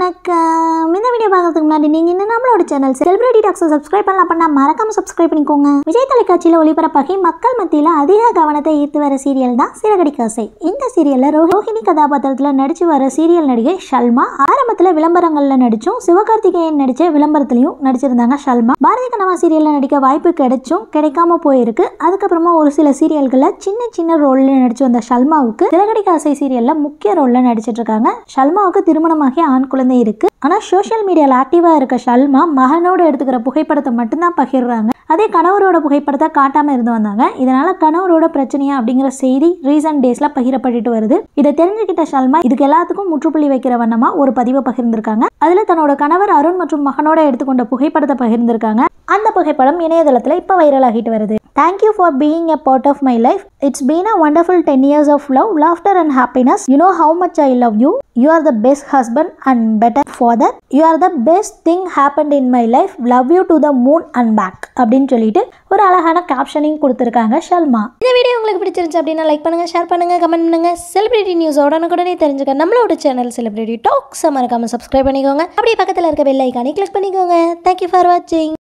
வணக்கம் இந்த வீடியோ பார்க்கறதுக்கு முன்னாடி நீங்கள் இன்னும் நம்மளோட சேனல் செலிபிரிட்டி டாக்ஸை சப்ஸ்கிரைப் பண்ணலாம் பண்ணால் மறக்காம சப்ஸ்கிரைப் பண்ணிக்கோங்க விஜய் தொலைக்காட்சியில் ஒளிபரப்பாகி மக்கள் மத்தியில் அதிக கவனத்தை ஈர்த்து வர சீரியல் தான் சிறகடி காசை இந்த சீரியலில் ரோஹிணி கதாபாத்திரத்தில் நடிச்சு வர சீரியல் நடிகை ஷல்மா ஆரம்பத்தில் விளம்பரங்களில் நடிச்சும் சிவகார்த்திகேயன் நடிச்ச விளம்பரத்துலையும் நடிச்சிருந்தாங்க ஷல்மா பாரதி கனவா சீரியலில் நடிக்க வாய்ப்பு கிடைச்சும் கிடைக்காம போயிருக்கு அதுக்கப்புறமா ஒரு சில சீரியல்களில் சின்ன சின்ன ரோலில் நடிச்சு வந்த ஷல்மாவுக்கு சிறகடி காசை சீரியலில் முக்கிய ரோலில் நடிச்சிட்டு இருக்காங்க ஷல்மாவுக்கு திருமணமாகி ஆண் குழந்தை இருக்கு ஆனால் சோஷியல் மீடியாவில் ஆக்டிவாக இருக்க ஷல்மா மகனோட எடுத்துக்கிற புகைப்படத்தை மட்டும்தான் பகிர்றாங்க அதே கணவரோட புகைப்படத்தை காட்டாமல் இருந்து வந்தாங்க இதனால கணவரோட பிரச்சனையா அப்படிங்கிற செய்தி ரீசன்ட் டேஸில் பகிரப்பட்டுட்டு வருது இதை தெரிஞ்சுக்கிட்ட ஷல்மா இதுக்கு எல்லாத்துக்கும் முற்றுப்புள்ளி வைக்கிற வண்ணமா ஒரு பதிவை பகிர்ந்திருக்காங்க அதில் தன்னோட கணவர் அருண் மற்றும் மகனோட எடுத்துக்கொண்ட புகைப்படத்தை பகிர்ந்திருக்காங்க அந்த புகைப்படம் இணையதளத்தில் இப்போ வைரல் ஆகிட்டு வருது thank you for being a part of my life it's been a wonderful ten years of love laughter and happiness you know how much I love you you are the best husband and better father you are the best thing happen in my life love you to the moon and back அப்படின்னு சொல்லிட்டு ஒரு அழகான கேப்ஷனையும் கொடுத்துருக்காங்க ஷல்மா இந்த video உங்களுக்கு பிடிச்சிருந்துச்சு அப்படின்னா like பண்ணுங்க ஷேர் பண்ணுங்க கமெண்ட் பண்ணுங்க செலிபிரிட்டி நியூஸ் உடனுக்குடனே தெரிஞ்சுக்க நம்மளோட சேனல் செலிபிரிட்டி டாக்ஸ் மறக்காம சப்ஸ்கிரைப் பண்ணிக்கோங்க அப்படியே பக்கத்தில் இருக்க பெல் ஐக்கானே கிளிக் பண்ணிக்கோங்க தேங்க்யூ ஃபார் வாட்சிங்